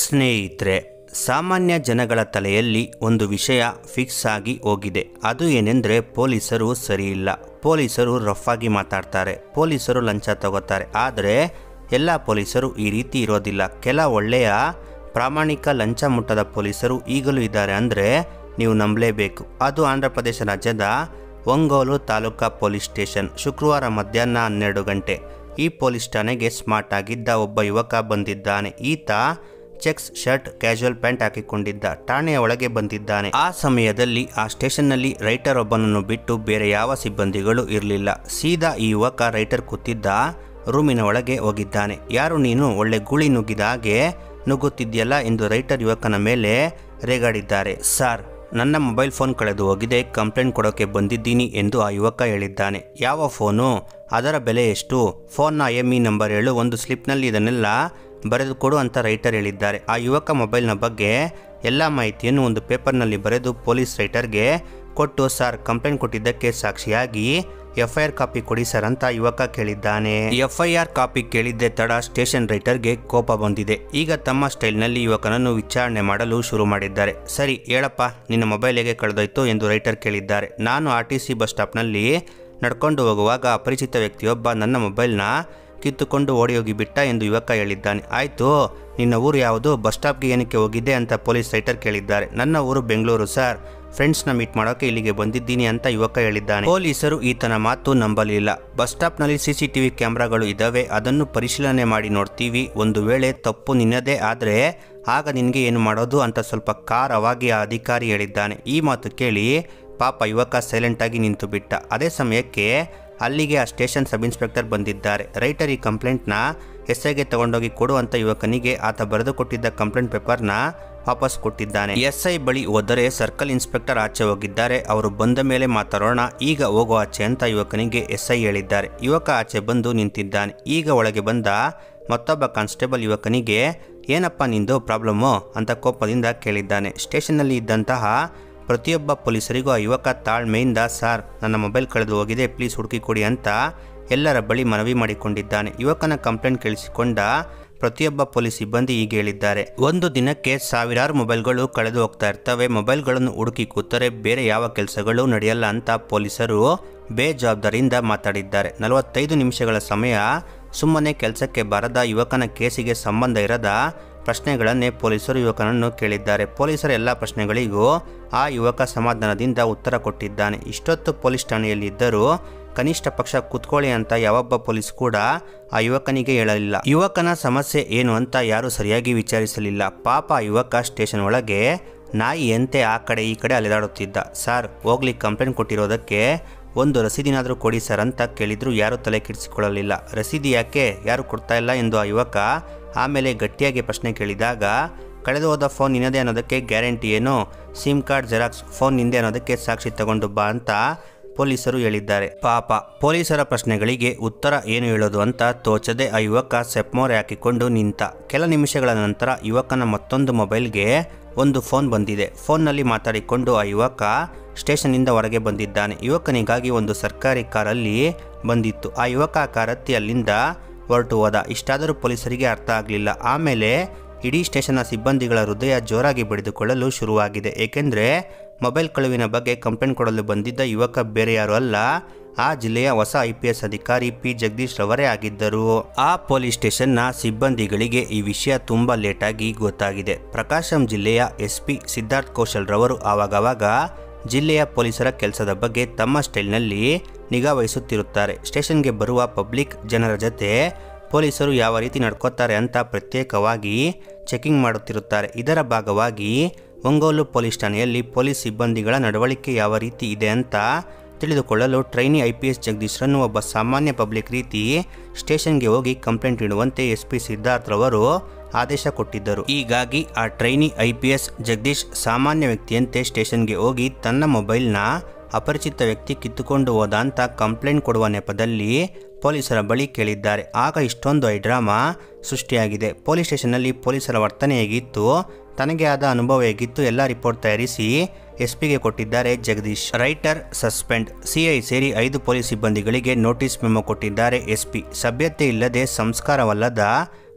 ಸ್ನೇಹಿತರೆ ಸಾಮಾನ್ಯ ಜನಗಳ ತಲೆಯಲ್ಲಿ ಒಂದು ವಿಷಯ ಫಿಕ್ಸ್ ಆಗಿ ಹೋಗಿದೆ ಅದು ಏನೆಂದರೆ ಪೊಲೀಸರು ಸರಿಯಿಲ್ಲ ಪೊಲೀಸರು ರಫ್ ಆಗಿ ಮಾತಾಡ್ತಾರೆ ಪೊಲೀಸರು ಲಂಚ ತಗೋತಾರೆ ಆದರೆ ಎಲ್ಲ ಪೊಲೀಸರು ಈ ರೀತಿ ಇರೋದಿಲ್ಲ ಕೆಲ ಒಳ್ಳೆಯ ಪ್ರಾಮಾಣಿಕ ಲಂಚ ಮುಟ್ಟದ ಪೊಲೀಸರು ಈಗಲೂ ಇದ್ದಾರೆ ಅಂದರೆ ನೀವು ನಂಬಲೇಬೇಕು ಅದು ಆಂಧ್ರ ಪ್ರದೇಶ ರಾಜ್ಯದ ಒಂಗೋಲು ತಾಲೂಕಾ ಪೊಲೀಸ್ ಸ್ಟೇಷನ್ ಶುಕ್ರವಾರ ಮಧ್ಯಾಹ್ನ ಹನ್ನೆರಡು ಗಂಟೆ ಈ ಪೊಲೀಸ್ ಠಾಣೆಗೆ ಸ್ಮಾರ್ಟ್ ಆಗಿದ್ದ ಒಬ್ಬ ಯುವಕ ಬಂದಿದ್ದಾನೆ ಈತ ಚೆಕ್ಸ್ ಶರ್ಟ್ ಕ್ಯಾಶುವಲ್ ಪ್ಯಾಂಟ್ ಹಾಕಿಕೊಂಡಿದ್ದ ಠಾಣೆಯ ಒಳಗೆ ಬಂದಿದ್ದಾನೆ ಆ ಸಮಯದಲ್ಲಿ ಆ ಸ್ಟೇಷನ್ನಲ್ಲಿ ರೈಟರ್ ಒಬ್ಬನನ್ನು ಬಿಟ್ಟು ಬೇರೆ ಯಾವ ಸಿಬ್ಬಂದಿಗಳು ಇರಲಿಲ್ಲ ಸೀದಾ ಈ ಯುವಕ ರೈಟರ್ ಕೂತಿದ್ದ ರೂಮಿನ ಒಳಗೆ ಹೋಗಿದ್ದಾನೆ ಯಾರು ನೀನು ಒಳ್ಳೆ ಗುಳಿ ನುಗ್ಗಿದ ಹಾಗೆ ನುಗ್ಗುತ್ತಿದ್ಯಲ್ಲ ಎಂದು ರೈಟರ್ ಯುವಕನ ಮೇಲೆ ರೇಗಾಡಿದ್ದಾರೆ ಸರ್ ನನ್ನ ಮೊಬೈಲ್ ಫೋನ್ ಕಳೆದು ಹೋಗಿದೆ ಕಂಪ್ಲೇಂಟ್ ಕೊಡೋಕೆ ಬಂದಿದ್ದೀನಿ ಎಂದು ಆ ಯುವಕ ಹೇಳಿದ್ದಾನೆ ಯಾವ ಫೋನು ಅದರ ಬೆಲೆ ಎಷ್ಟು ಫೋನ್ನ ಐ ಎಮ್ ಇ ನಂಬರ್ ಹೇಳು ಒಂದು ಸ್ಲಿಪ್ನಲ್ಲಿ ಇದನ್ನೆಲ್ಲ ಬರೆದು ಕೊಡು ಅಂತ ರೈಟರ್ ಹೇಳಿದ್ದಾರೆ ಆ ಯುವಕ ಮೊಬೈಲ್ನ ಬಗ್ಗೆ ಎಲ್ಲ ಮಾಹಿತಿಯನ್ನು ಒಂದು ಪೇಪರ್ನಲ್ಲಿ ಬರೆದು ಪೊಲೀಸ್ ರೈಟರ್ಗೆ ಕೊಟ್ಟು ಸರ್ ಕಂಪ್ಲೇಂಟ್ ಕೊಟ್ಟಿದ್ದಕ್ಕೆ ಸಾಕ್ಷಿಯಾಗಿ ಎಫ್ಐಆರ್ ಕಾಪಿ ಕೊಡಿ ಸರ್ ಅಂತ ಯುವಕ ಕೇಳಿದ್ದಾನೆ ಎಫ್ಐಆರ್ ಕಾಪಿ ಕೇಳಿದ್ದೆ ತಡ ಸ್ಟೇಷನ್ ರೈಟರ್ಗೆ ಕೋಪ ಬಂದಿದೆ ಈಗ ತಮ್ಮ ಸ್ಟೈಲ್ನಲ್ಲಿ ಯುವಕನನ್ನು ವಿಚಾರಣೆ ಮಾಡಲು ಶುರು ಮಾಡಿದ್ದಾರೆ ಸರಿ ಹೇಳಪ್ಪ ನಿನ್ನ ಮೊಬೈಲ್ ಹೇಗೆ ಕಳೆದೋಯ್ತು ಎಂದು ರೈಟರ್ ಕೇಳಿದ್ದಾರೆ ನಾನು ಆರ್ ಟಿ ಸಿ ಬಸ್ ಸ್ಟಾಪ್ನಲ್ಲಿ ನಡ್ಕೊಂಡು ಹೋಗುವಾಗ ಅಪರಿಚಿತ ವ್ಯಕ್ತಿಯೊಬ್ಬ ನನ್ನ ಮೊಬೈಲ್ನ ಕಿತ್ತುಕೊಂಡು ಓಡಿ ಹೋಗಿ ಬಿಟ್ಟ ಎಂದು ಯುವಕ ಹೇಳಿದ್ದಾನೆ ಆಯಿತು ನಿನ್ನ ಊರು ಯಾವುದು ಬಸ್ ಸ್ಟಾಪ್ಗೆ ಏನಕ್ಕೆ ಹೋಗಿದ್ದೆ ಅಂತ ಪೊಲೀಸ್ ರೈಟರ್ ಕೇಳಿದ್ದಾರೆ ನನ್ನ ಊರು ಬೆಂಗಳೂರು ಸರ್ ಫ್ರೆಂಡ್ಸ್ನ ಮೀಟ್ ಮಾಡೋಕೆ ಇಲ್ಲಿಗೆ ಬಂದಿದ್ದೀನಿ ಅಂತ ಯುವಕ ಹೇಳಿದ್ದಾನೆ ಪೊಲೀಸರು ಈತನ ಮಾತು ನಂಬಲಿಲ್ಲ ಬಸ್ ಸ್ಟಾಪ್ನಲ್ಲಿ ಸಿಸಿಟಿವಿ ಕ್ಯಾಮ್ರಾಗಳು ಇದ್ದಾವೆ ಅದನ್ನು ಪರಿಶೀಲನೆ ಮಾಡಿ ನೋಡ್ತೀವಿ ಒಂದು ವೇಳೆ ತಪ್ಪು ನಿನ್ನದೇ ಆದರೆ ಆಗ ನಿನಗೆ ಏನು ಮಾಡೋದು ಅಂತ ಸ್ವಲ್ಪ ಖಾರವಾಗಿ ಆ ಅಧಿಕಾರಿ ಹೇಳಿದ್ದಾನೆ ಈ ಮಾತು ಕೇಳಿ ಪಾಪ ಯುವಕ ಸೈಲೆಂಟ್ ಆಗಿ ನಿಂತು ಬಿಟ್ಟ ಅದೇ ಸಮಯಕ್ಕೆ ಅಲ್ಲಿಗೆ ಆ ಸ್ಟೇಷನ್ ಸಬ್ ಇನ್ಸ್ಪೆಕ್ಟರ್ ಬಂದಿದ್ದಾರೆ ರೈಟರ್ ಈ ಕಂಪ್ಲೇಂಟ್ನ ಎಸ್ ಐಗೆ ತಗೊಂಡೋಗಿ ಕೊಡು ಅಂತ ಯುವಕನಿಗೆ ಆತ ಬರೆದು ಕೊಟ್ಟಿದ್ದ ಕಂಪ್ಲೇಂಟ್ ಪೇಪರ್ನ ವಾಪಸ್ ಕೊಟ್ಟಿದ್ದಾನೆ ಎಸ್ ಐ ಬಳಿ ಹೋದರೆ ಸರ್ಕಲ್ ಇನ್ಸ್ಪೆಕ್ಟರ್ ಆಚೆ ಹೋಗಿದ್ದಾರೆ ಅವರು ಬಂದ ಮೇಲೆ ಮಾತಾಡೋಣ ಈಗ ಹೋಗೋ ಆಚೆ ಅಂತ ಯುವಕನಿಗೆ ಎಸ್ ಐ ಹೇಳಿದ್ದಾರೆ ಯುವಕ ಆಚೆ ಬಂದು ನಿಂತಿದ್ದಾನೆ ಈಗ ಒಳಗೆ ಬಂದ ಮತ್ತೊಬ್ಬ ಕಾನ್ಸ್ಟೇಬಲ್ ಯುವಕನಿಗೆ ಏನಪ್ಪ ನಿಂದು ಪ್ರಾಬ್ಲಮ್ಮು ಅಂತ ಕೋಪದಿಂದ ಕೇಳಿದ್ದಾನೆ ಸ್ಟೇಷನ್ನಲ್ಲಿ ಇದ್ದಂತಹ ಪ್ರತಿಯೊಬ್ಬ ಪೊಲೀಸರಿಗೂ ಆ ಯುವಕ ತಾಳ್ಮೆಯಿಂದ ಸಾರ್ ನನ್ನ ಮೊಬೈಲ್ ಕಳೆದು ಹೋಗಿದೆ ಪ್ಲೀಸ್ ಹುಡುಕಿ ಕೊಡಿ ಅಂತ ಎಲ್ಲರ ಬಳಿ ಮನವಿ ಮಾಡಿಕೊಂಡಿದ್ದಾನೆ ಯುವಕನ ಕಂಪ್ಲೇಂಟ್ ಕೇಳಿಸಿಕೊಂಡ ಪ್ರತಿಯೊಬ್ಬ ಪೊಲೀಸ್ ಸಿಬ್ಬಂದಿ ಹೀಗೆ ಹೇಳಿದ್ದಾರೆ ಒಂದು ದಿನಕ್ಕೆ ಸಾವಿರಾರು ಮೊಬೈಲ್ಗಳು ಕಳೆದು ಹೋಗ್ತಾ ಇರ್ತವೆ ಮೊಬೈಲ್ಗಳನ್ನು ಹುಡುಕಿ ಕೂತರೆ ಬೇರೆ ಯಾವ ಕೆಲಸಗಳು ನಡೆಯಲ್ಲ ಅಂತ ಪೊಲೀಸರು ಬೇಜವಾಬ್ದಾರಿಯಿಂದ ಮಾತಾಡಿದ್ದಾರೆ ನಲವತ್ತೈದು ನಿಮಿಷಗಳ ಸಮಯ ಸುಮ್ಮನೆ ಕೆಲಸಕ್ಕೆ ಬಾರದ ಯುವಕನ ಕೇಸಿಗೆ ಸಂಬಂಧ ಇರದ ಪ್ರಶ್ನೆಗಳನ್ನೇ ಪೊಲೀಸರು ಯುವಕನನ್ನು ಕೇಳಿದ್ದಾರೆ ಪೊಲೀಸರ ಎಲ್ಲ ಪ್ರಶ್ನೆಗಳಿಗೂ ಆ ಯುವಕ ಸಮಾಧಾನದಿಂದ ಉತ್ತರ ಕೊಟ್ಟಿದ್ದಾನೆ ಇಷ್ಟೊತ್ತು ಪೊಲೀಸ್ ಠಾಣೆಯಲ್ಲಿದ್ದರೂ ಕನಿಷ್ಠ ಪಕ್ಷ ಕುತ್ಕೊಳ್ಳಿ ಅಂತ ಯಾವೊಬ್ಬ ಪೊಲೀಸ್ ಕೂಡ ಆ ಯುವಕನಿಗೆ ಹೇಳಲಿಲ್ಲ ಯುವಕನ ಸಮಸ್ಯೆ ಏನು ಅಂತ ಯಾರೂ ಸರಿಯಾಗಿ ವಿಚಾರಿಸಲಿಲ್ಲ ಪಾಪ ಆ ಯುವಕ ಸ್ಟೇಷನ್ ಒಳಗೆ ನಾಯಿಯಂತೆ ಆ ಕಡೆ ಈ ಕಡೆ ಅಲೆದಾಡುತ್ತಿದ್ದ ಸರ್ ಹೋಗ್ಲಿ ಕಂಪ್ಲೇಂಟ್ ಕೊಟ್ಟಿರೋದಕ್ಕೆ ಒಂದು ರಸೀದಿನಾದರೂ ಕೊಡಿ ಸರ್ ಅಂತ ಕೇಳಿದ್ರು ಯಾರೂ ತಲೆ ಕೆಡಿಸಿಕೊಳ್ಳಲಿಲ್ಲ ರಸೀದಿ ಯಾಕೆ ಯಾರು ಕೊಡ್ತಾ ಇಲ್ಲ ಎಂದು ಆ ಯುವಕ ಆಮೇಲೆ ಗಟ್ಟಿಯಾಗಿ ಪ್ರಶ್ನೆ ಕೇಳಿದಾಗ ಕಳೆದು ಹೋದ ಫೋನ್ ನಿನ್ನದೇ ಅನ್ನೋದಕ್ಕೆ ಗ್ಯಾರಂಟಿ ಏನು ಸಿಮ್ ಕಾರ್ಡ್ ಜೆರಾಕ್ಸ್ ಫೋನ್ ನಿಂದೆ ಅನ್ನೋದಕ್ಕೆ ಸಾಕ್ಷಿ ತಗೊಂಡು ಬಾ ಅಂತ ಪೊಲೀಸರು ಹೇಳಿದ್ದಾರೆ ಪಾಪ ಪೊಲೀಸರ ಪ್ರಶ್ನೆಗಳಿಗೆ ಉತ್ತರ ಏನು ಹೇಳೋದು ಅಂತ ತೋಚದೆ ಆ ಯುವಕ ಸೆಪ್ಮೋರೆ ಹಾಕಿಕೊಂಡು ನಿಂತ ಕೆಲ ನಿಮಿಷಗಳ ನಂತರ ಯುವಕನ ಮತ್ತೊಂದು ಮೊಬೈಲ್ಗೆ ಒಂದು ಫೋನ್ ಬಂದಿದೆ ಫೋನ್ನಲ್ಲಿ ಮಾತಾಡಿಕೊಂಡು ಆ ಯುವಕ ಸ್ಟೇಷನ್ನಿಂದ ಹೊರಗೆ ಬಂದಿದ್ದಾನೆ ಯುವಕನಿಗಾಗಿ ಒಂದು ಸರ್ಕಾರಿ ಕಾರಲ್ಲಿ ಬಂದಿತ್ತು ಆ ಯುವಕ ಆ ಕಾರತ್ತಿ ಅಲ್ಲಿಂದ ಹೊರಟು ಹೋದ ಇಷ್ಟಾದರೂ ಪೊಲೀಸರಿಗೆ ಅರ್ಥ ಆಗಲಿಲ್ಲ ಆಮೇಲೆ ಇಡೀ ಸ್ಟೇಷನ್ನ ಸಿಬ್ಬಂದಿಗಳ ಹೃದಯ ಜೋರಾಗಿ ಬಡಿದುಕೊಳ್ಳಲು ಶುರುವಾಗಿದೆ ಏಕೆಂದರೆ ಮೊಬೈಲ್ ಕಳುವಿನ ಬಗ್ಗೆ ಕಂಪ್ಲೇಂಟ್ ಕೊಡಲು ಬಂದಿದ್ದ ಯುವಕ ಬೇರೆ ಯಾರು ಅಲ್ಲ ಆ ಜಿಲ್ಲೆಯ ಹೊಸ ಐ ಪಿ ಎಸ್ ಅಧಿಕಾರಿ ಪಿ ಜಗದೀಶ್ ರವರೇ ಆಗಿದ್ದರು ಆ ಪೊಲೀಸ್ ಸ್ಟೇಷನ್ನ ಸಿಬ್ಬಂದಿಗಳಿಗೆ ಈ ವಿಷಯ ತುಂಬ ಲೇಟಾಗಿ ಗೊತ್ತಾಗಿದೆ ಪ್ರಕಾಶಂ ಜಿಲ್ಲೆಯ ಎಸ್ ಪಿ ಸಿದ್ಧಾರ್ಥ್ ಕೌಶಲ್ ರವರು ಆವಾಗವಾಗ ಜಿಲ್ಲೆಯ ಪೊಲೀಸರ ಕೆಲಸದ ಬಗ್ಗೆ ತಮ್ಮ ಸ್ಟೈಲ್ನಲ್ಲಿ ನಿಗಾ ವಹಿಸುತ್ತಿರುತ್ತಾರೆ ಸ್ಟೇಷನ್ಗೆ ಬರುವ ಪಬ್ಲಿಕ್ ಜನರ ಜೊತೆ ಪೊಲೀಸರು ಯಾವ ರೀತಿ ನಡ್ಕೋತಾರೆ ಅಂತ ಪ್ರತ್ಯೇಕವಾಗಿ ಚೆಕಿಂಗ್ ಮಾಡುತ್ತಿರುತ್ತಾರೆ ಇದರ ಭಾಗವಾಗಿ ಒಂಗೋಲು ಪೊಲೀಸ್ ಠಾಣೆಯಲ್ಲಿ ಪೊಲೀಸ್ ಸಿಬ್ಬಂದಿಗಳ ನಡವಳಿಕೆ ಯಾವ ರೀತಿ ಇದೆ ಅಂತ ತಿಳಿದುಕೊಳ್ಳಲು ಟ್ರೈನಿ ಐ ಪಿ ಎಸ್ ಜಗದೀಶ್ರನ್ನು ಒಬ್ಬ ಸಾಮಾನ್ಯ ಪಬ್ಲಿಕ್ ರೀತಿ ಸ್ಟೇಷನ್ಗೆ ಹೋಗಿ ಕಂಪ್ಲೇಂಟ್ ಇಡುವಂತೆ ಎಸ್ ಪಿ ಸಿದ್ಧಾರ್ಥ್ ರವರು ಆದೇಶ ಕೊಟ್ಟಿದ್ದರು ಹೀಗಾಗಿ ಆ trainee I P S Jagadish ಸಾಮಾನ್ಯ ವ್ಯಕ್ತಿಯಂತೆ ಸ್ಟೇಷನ್ಗೆ ಹೋಗಿ ತನ್ನ ಮೊಬೈಲ್ನ ಅಪರಿಚಿತ ವ್ಯಕ್ತಿ ಕಿತ್ತುಕೊಂಡು ಹೋದ ಅಂತ ಕಂಪ್ಲೇಂಟ್ ಕೊಡುವ ನೆಪದಲ್ಲಿ ಪೊಲೀಸರ ಬಳಿ ಕೇಳಿದ್ದಾರೆ ಆಗ ಇಷ್ಟೊಂದು ಐಡ್ರಾಮಾ ಸೃಷ್ಟಿಯಾಗಿದೆ ಪೊಲೀಸ್ ಸ್ಟೇಷನ್ನಲ್ಲಿ ಪೊಲೀಸರ ವರ್ತನೆ ಹೇಗಿತ್ತು ತನಗೆ ಆದ ಅನುಭವ ಹೇಗಿತ್ತು ಎಲ್ಲ ರಿಪೋರ್ಟ್ ತಯಾರಿಸಿ ಎಸ್ಪಿಗೆ ಕೊಟ್ಟಿದ್ದಾರೆ ಜಗದೀಶ್ ರೈಟರ್ ಸಸ್ಪೆಂಡ್ ಸಿಐ ಸೇರಿ ಐದು ಪೊಲೀಸ್ ಸಿಬ್ಬಂದಿಗಳಿಗೆ ನೋಟಿಸ್ ಮೆಮೊ ಕೊಟ್ಟಿದ್ದಾರೆ ಎಸ್ಪಿ ಸಭ್ಯತೆ ಇಲ್ಲದೆ ಸಂಸ್ಕಾರವಲ್ಲದ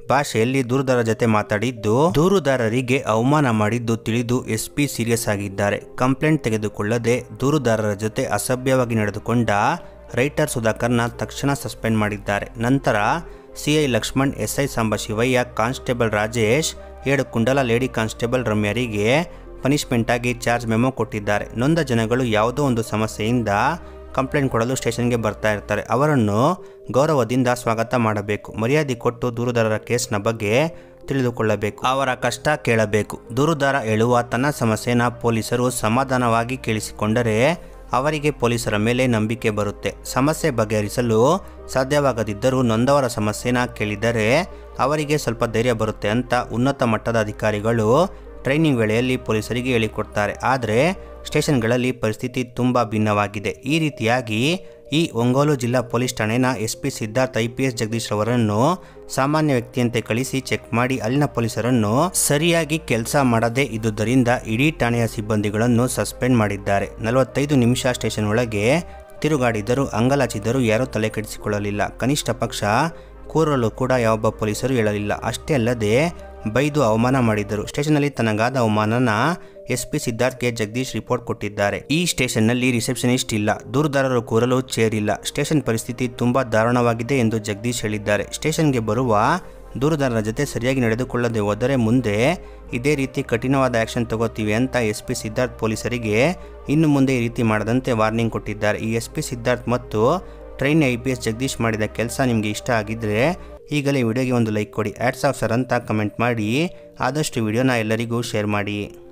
ಭಾಷೆಯಲ್ಲಿ ದೂರುದಾರರ ಜೊತೆ ಮಾತಾಡಿದ್ದು ದೂರುದಾರರಿಗೆ ಅವಮಾನ ಮಾಡಿದ್ದು ತಿಳಿದು ಎಸ್ಪಿ ಸೀರಿಯಸ್ ಆಗಿದ್ದಾರೆ ಕಂಪ್ಲೇಂಟ್ ತೆಗೆದುಕೊಳ್ಳದೆ ದೂರುದಾರರ ಜೊತೆ ಅಸಭ್ಯವಾಗಿ ನಡೆದುಕೊಂಡ ರೈಟರ್ ಸುಧಾಕರ್ನ ತಕ್ಷಣ ಸಸ್ಪೆಂಡ್ ಮಾಡಿದ್ದಾರೆ ನಂತರ CI Lakshman SI Sambasivaiah constable Rajesh ಏಳು ಕುಂಡಲ ಲೇಡಿ ಕಾನ್ಸ್ಟೇಬಲ್ ರಮ್ಯರಿಗೆ ಪನಿಷ್ಮೆಂಟ್ ಆಗಿ ಚಾರ್ಜ್ ಮೆಮೊ ಕೊಟ್ಟಿದ್ದಾರೆ ನೊಂದ ಜನಗಳು ಯಾವುದೋ ಒಂದು ಸಮಸ್ಯೆಯಿಂದ ಕಂಪ್ಲೇಂಟ್ ಕೊಡಲು ಸ್ಟೇಷನ್ಗೆ ಬರ್ತಾ ಇರ್ತಾರೆ ಅವರನ್ನು ಗೌರವದಿಂದ ಸ್ವಾಗತ ಮಾಡಬೇಕು ಮರ್ಯಾದೆ ಕೊಟ್ಟು ದೂರುದಾರರ ಕೇಸ್ನ ಬಗ್ಗೆ ತಿಳಿದುಕೊಳ್ಳಬೇಕು ಅವರ ಕಷ್ಟ ಕೇಳಬೇಕು ದೂರುದಾರ ಹೇಳುವ ತನ್ನ ಸಮಸ್ಯೆನ ಪೊಲೀಸರು ಸಮಾಧಾನವಾಗಿ ಕೇಳಿಸಿಕೊಂಡರೆ ಅವರಿಗೆ ಪೊಲೀಸರ ಮೇಲೆ ನಂಬಿಕೆ ಬರುತ್ತೆ ಸಮಸ್ಯೆ ಬಗೆಹರಿಸಲು ಸಾಧ್ಯವಾಗದಿದ್ದರೂ ನೊಂದವರ ಸಮಸ್ಯೆನ ಕೇಳಿದರೆ ಅವರಿಗೆ ಸ್ವಲ್ಪ ಧೈರ್ಯ ಬರುತ್ತೆ ಅಂತ ಉನ್ನತ ಮಟ್ಟದ ಅಧಿಕಾರಿಗಳು ಟ್ರೈನಿಂಗ್ ವೇಳೆಯಲ್ಲಿ ಪೊಲೀಸರಿಗೆ ಹೇಳಿಕೊಡ್ತಾರೆ ಆದರೆ ಸ್ಟೇಷನ್ಗಳಲ್ಲಿ ಪರಿಸ್ಥಿತಿ ತುಂಬ ಭಿನ್ನವಾಗಿದೆ ಈ ರೀತಿಯಾಗಿ ಈ ಒಂಗೋಲು ಜಿಲ್ಲಾ ಪೊಲೀಸ್ ಠಾಣೆನ S P Siddharth I P S Jagadish ಅವರನ್ನು ಸಾಮಾನ್ಯ ವ್ಯಕ್ತಿಯಂತೆ ಕಳಿಸಿ ಚೆಕ್ ಮಾಡಿ ಅಲ್ಲಿನ ಪೊಲೀಸರನ್ನು ಸರಿಯಾಗಿ ಕೆಲಸ ಮಾಡದೇ ಇದ್ದುದರಿಂದ ಇಡೀ ಠಾಣೆಯ ಸಿಬ್ಬಂದಿಗಳನ್ನು ಸಸ್ಪೆಂಡ್ ಮಾಡಿದ್ದಾರೆ ನಲವತ್ತೈದು ನಿಮಿಷ ಸ್ಟೇಷನ್ ಒಳಗೆ ತಿರುಗಾಡಿದರೂ ಅಂಗಲಾಚಿದರೂ ಯಾರೂ ತಲೆ ಕೆಡಿಸಿಕೊಳ್ಳಲಿಲ್ಲ ಕನಿಷ್ಠ ಪಕ್ಷ ಕೂರಲು ಕೂಡ ಯಾವೊಬ್ಬ ಪೊಲೀಸರು ಹೇಳಲಿಲ್ಲ ಅಷ್ಟೇ ಅಲ್ಲದೆ ಬೈದು ಅವಮಾನ ಮಾಡಿದ್ದರು ಸ್ಟೇಷನ್ನಲ್ಲಿ ತನಗಾದ ಅವಮಾನನ ಎಸ್ ಪಿ ಸಿದ್ಧಾರ್ಥ್ಗೆ ಜಗದೀಶ್ ರಿಪೋರ್ಟ್ ಕೊಟ್ಟಿದ್ದಾರೆ ಈ ಸ್ಟೇಷನ್ನಲ್ಲಿ ರಿಸೆಪ್ಷನಿಸ್ಟ್ ಇಲ್ಲ ದೂರುದಾರರು ಕೂರಲು ಚೇರ್ ಇಲ್ಲ ಸ್ಟೇಷನ್ ಪರಿಸ್ಥಿತಿ ತುಂಬಾ ದಾರುಣವಾಗಿದೆ ಎಂದು ಜಗದೀಶ್ ಹೇಳಿದ್ದಾರೆ ಸ್ಟೇಷನ್ಗೆ ಬರುವ ದೂರುದಾರರ ಜೊತೆ ಸರಿಯಾಗಿ ನಡೆದುಕೊಳ್ಳದೆ ಹೋದರೆ ಮುಂದೆ ಇದೇ ರೀತಿ ಕಠಿಣವಾದ ಆಕ್ಷನ್ ತಗೋತೀವಿ ಅಂತ ಎಸ್ ಪಿ ಸಿದ್ಧಾರ್ಥ್ ಪೊಲೀಸರಿಗೆ ಇನ್ನು ಮುಂದೆ ಈ ರೀತಿ ಮಾಡದಂತೆ ವಾರ್ನಿಂಗ್ ಕೊಟ್ಟಿದ್ದಾರೆ ಈ ಎಸ್ ಪಿ ಸಿದ್ಧಾರ್ಥ್ ಮತ್ತು train I P S Jagadish ಮಾಡಿದ ಕೆಲಸ ನಿಮಗೆ ಇಷ್ಟ ಆಗಿದ್ದರೆ ಈಗಲೇ ವಿಡಿಯೋಗೆ ಒಂದು ಲೈಕ್ ಕೊಡಿ ಆ್ಯಡ್ಸ್ ಆಫ್ ಸರ್ ಅಂತ ಕಮೆಂಟ್ ಮಾಡಿ ಆದಷ್ಟು ವಿಡಿಯೋನ ಎಲ್ಲರಿಗೂ ಶೇರ್ ಮಾಡಿ